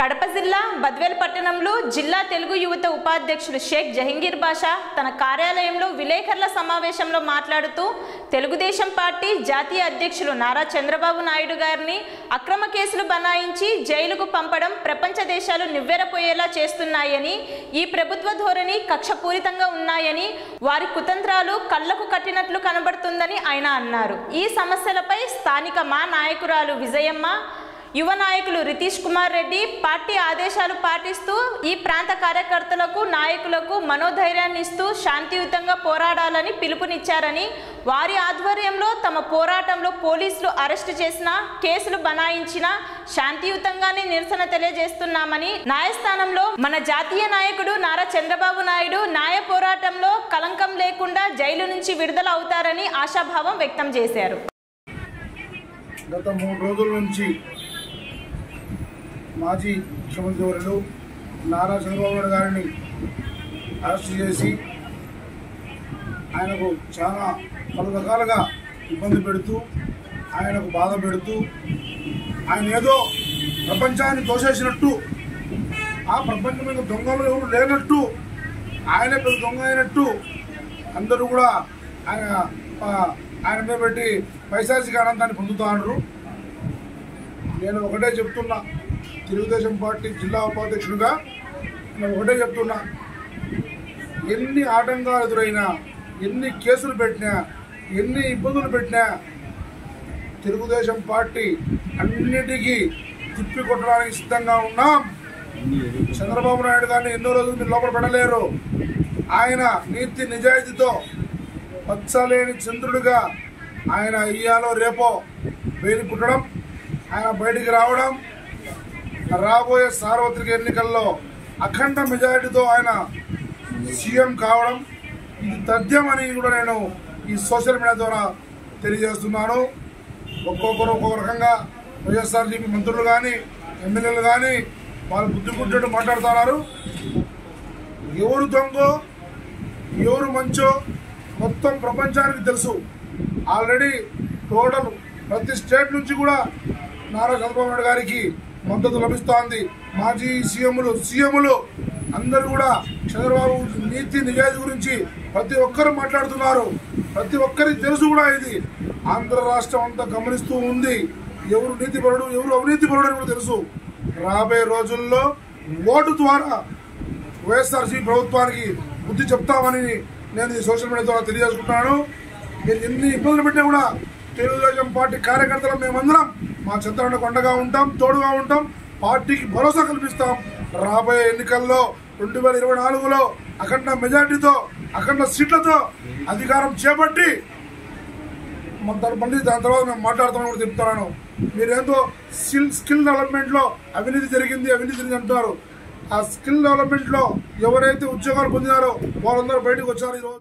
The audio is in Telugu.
కడప జిల్లా బద్వేల్ పట్టణంలో జిల్లా తెలుగు యువత ఉపాధ్యక్షుడు షేక్ జహంగీర్ బాషా తన కార్యాలయంలో విలేకరుల సమావేశంలో మాట్లాడుతూ తెలుగుదేశం పార్టీ జాతీయ అధ్యక్షులు నారా చంద్రబాబు నాయుడు గారిని అక్రమ కేసులు బనాయించి జైలుకు పంపడం ప్రపంచ దేశాలు నివ్వెరపోయేలా చేస్తున్నాయని ఈ ప్రభుత్వ ధోరణి కక్షపూరితంగా ఉన్నాయని వారి కుతంత్రాలు కళ్లకు కట్టినట్లు కనబడుతుందని ఆయన అన్నారు ఈ సమస్యలపై స్థానిక మా నాయకురాలు విజయమ్మ యువ నాయకులు రితీష్ కుమార్ రెడ్డి పార్టీ ఆదేశాలు పాటిస్తూ ఈ ప్రాంత కార్యకర్తలకు నాయకులకు మనోధైర్యాన్ని ఇస్తూ శాంతియుతంగా పోరాడాలని పిలుపునిచ్చారని వారి ఆధ్వర్యంలో తమ పోరాటంలో పోలీసులు అరెస్టు చేసిన కేసులు బనాయించిన శాంతియుతంగానే నిరసన తెలియజేస్తున్నామని న్యాయస్థానంలో మన జాతీయ నాయకుడు నారా చంద్రబాబు నాయుడు న్యాయ పోరాటంలో కలంకం లేకుండా జైలు నుంచి విడుదల అవుతారని ఆశాభావం వ్యక్తం చేశారు గత మూడు రోజుల నుంచి మాజీ ముఖ్యమంత్రి వర్యులు నారా చంద్రబాబు నాయుడు గారిని అరెస్ట్ చేసి ఆయనకు చాలా పలు రకాలుగా ఇబ్బంది పెడుతూ ఆయనకు బాధ పెడుతూ ఆయన ఏదో ప్రపంచాన్ని తోసేసినట్టు ఆ ప్రపంచం మీద దొంగలు ఎవరు లేనట్టు ఆయనే పెద్ద దొంగ అయినట్టు అందరూ కూడా ఆయన ఆ, ఆయన మీద పెట్టి పైశాచిక ఆనందాన్ని పొందుతా ఉన్నారు నేను ఒకటే చెప్తున్నా తెలుగుదేశం పార్టీ జిల్లా ఉపాధ్యక్షుడిగా నేను ఒకటే చెప్తున్నా ఎన్ని ఆటంకాలు ఎదురైనా ఎన్ని కేసులు పెట్టినా ఎన్ని ఇబ్బందులు పెట్టినా తెలుగుదేశం పార్టీ అన్నిటికీ తిప్పి కొట్టడానికి సిద్ధంగా ఉన్నాం చంద్రబాబు నాయుడు గారిని ఎన్నో రోజులు మీరు లోపల పెడలేరు ఆయన నీతి నిజాయితీతో పచ్చలేని చంద్రుడిగా ఆయన ఇయ్యాలో రేపో వేలి పుట్టడం ఆయన బయటికి రావడం రాబోయే సార్వత్రిక ఎన్నికల్లో అఖండ మెజారిటీతో ఆయన సీఎం కావడం ఇది తథ్యమని కూడా నేను ఈ సోషల్ మీడియా ద్వారా తెలియజేస్తున్నాను ఒక్కొక్కరు ఒక్కొక్క రకంగా వైఎస్ఆర్సీపీ మంత్రులు కానీ ఎమ్మెల్యేలు కానీ వాళ్ళు బుద్ధి పుట్టినట్టు మాట్లాడుతున్నారు ఎవరు దొంగో ఎవరు మంచో మొత్తం ప్రపంచానికి తెలుసు ఆల్రెడీ టోటల్ ప్రతి స్టేట్ నుంచి కూడా నారా చంద్రబాబు నాయుడు గారికి మద్దతు లభిస్తోంది మాజీ సీఎంలు సీఎంలు అందరూ కూడా చంద్రబాబు నీతి నిజాయితీ గురించి ప్రతి ఒక్కరు మాట్లాడుతున్నారు ప్రతి ఒక్కరికి తెలుసు కూడా ఇది ఆంధ్ర రాష్ట్రం అంతా గమనిస్తూ ఉంది ఎవరు నీతిపరుడు ఎవరు అవినీతి పరుడు అని కూడా తెలుసు రాబోయే రోజుల్లో ఓటు ద్వారా వైఎస్ఆర్సీ ప్రభుత్వానికి బుద్ధి చెప్తామని నేను ఈ సోషల్ మీడియా ద్వారా తెలియజేసుకుంటున్నాను మీరు ఎన్ని ఇబ్బందులు పెట్టినా కూడా తెలుగుదేశం పార్టీ కార్యకర్తలు మేమందరం మా చంద్రబాబు అండగా ఉంటాం తోడుగా ఉంటాం పార్టీకి భరోసా కల్పిస్తాం రాబోయే ఎన్నికల్లో రెండు వేల ఇరవై నాలుగులో అఖండ మెజార్టీతో అఖండ సీట్లతో అధికారం చేపట్టి మన దాని మళ్ళీ దాని తర్వాత మేము మాట్లాడతామని కూడా చెప్తున్నాను మీరేందో స్కిల్ స్కిల్ డెవలప్మెంట్ లో అవినీతి జరిగింది అవినీతి జరిగింది అంటున్నారు ఆ స్కిల్ డెవలప్మెంట్ లో ఎవరైతే ఉద్యోగాలు పొందినారో వాళ్ళందరూ బయటకు వచ్చారు ఈరోజు